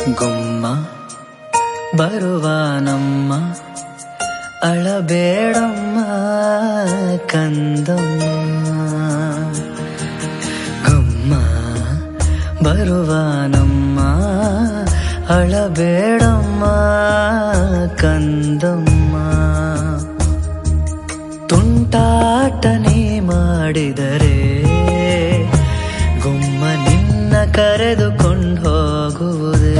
ಗುಮ್ಮ ಬರುವ ನಮ್ಮ ಅಳಬೇಡಮ್ಮ ಕಂದಮ್ಮ ಗುಮ್ಮ ಬರುವ ನಮ್ಮ ಅಳಬೇಡಮ್ಮ ಕಂದಮ್ಮ ತುಂಟಾಟ ನೀ ಮಾಡಿದರೆ ಗುಮ್ಮ ನಿನ್ನ ಕರೆದುಕೊಂಡು ಹೋಗುವುದೇ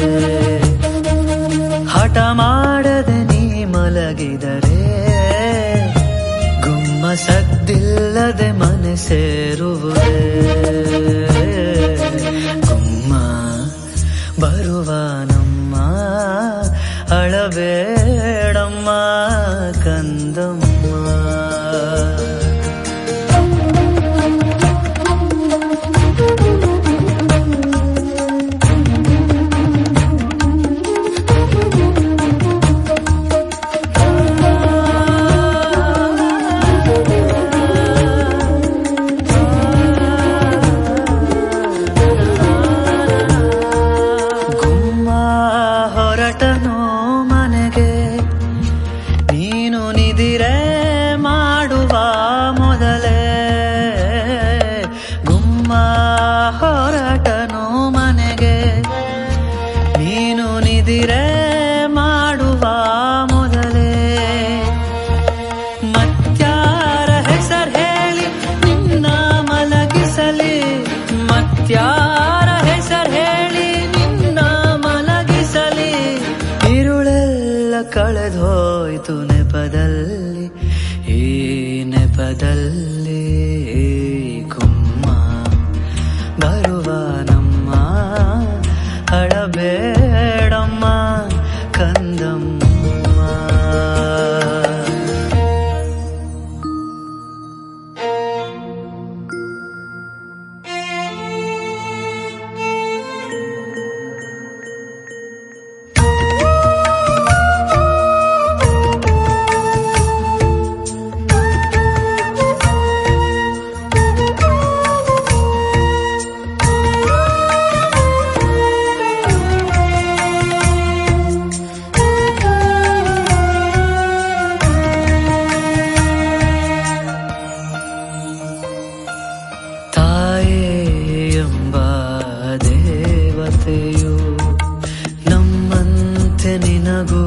ಹಠ ಮಾಡದೆ ನೀ ಮಲಗಿದರೆ ಗುಮ್ಮ ಸದ್ದಿಲ್ಲದೆ ಮನೆ ಸೇರುವುದೇ ಗುಮ್ಮ ಬರುವ ನಮ್ಮ ಅಳಬೇಡಮ್ಮ ಕಂದಮ್ಮ ಗುಮ್ಮ ಹೊರಟನು ಮನೆಗೆ ನೀನು ನಿದಿರೆ ಮಾಡುವ ಮೊದಲೇ ಗುಮ್ಮ ಹೊರಟನು ಮನೆಗೆ ನೀನು ನಿದಿರೆ ಮಾಡುವ ಮೊದಲೇ ಮತ್ಯಾರ ಹೆಸರು ಹೇಳಿ ನಿನ್ನ ಮಲಗಿಸಲಿ ಮತ್ಯಾರ ಹೆಸರು ಹೇಳಿ ನಿನ್ನ ಮಲಗಿಸಲಿ ಇರುಳೆಲ್ಲ ಕಳೆದೋಯ್ತು ನೆಪದಲ್ಲಿ ಈ ನೆಪದಲ್ಲಿ ಗುಮ್ಮ ಬರುವ ನಮ್ಮ ಅಳಬೇಡಮ್ಮ ಕಂದಮ್ಮ ತಾಯೇ ಎಂಬ ದೇವತೆಯು ನಮ್ಮಂತೆ ನಿನಗೂ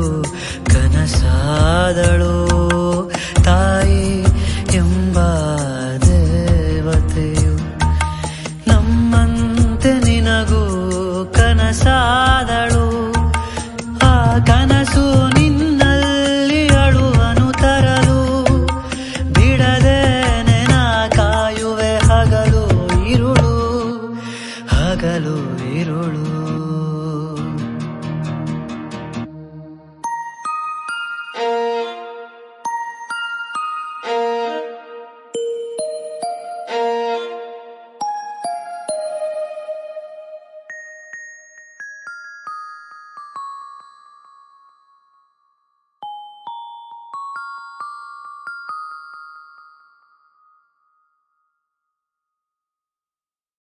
ಕನಸಾದಳು ತಾಯಿ ಎಂಬ ದೇವತೆಯು ನಮ್ಮಂತೆ ನಿನಗೂ ಕನಸಾದಳು ಆ ಕನಸು ನಿನ್ನಲ್ಲಿ ಅಳುವನು ತರಲು ಬಿಡದೇನೆ ನಾ ಕಾಯುವೆ ಹಗಲು ಇರುಳು ಹಗಲು ಇರುಳು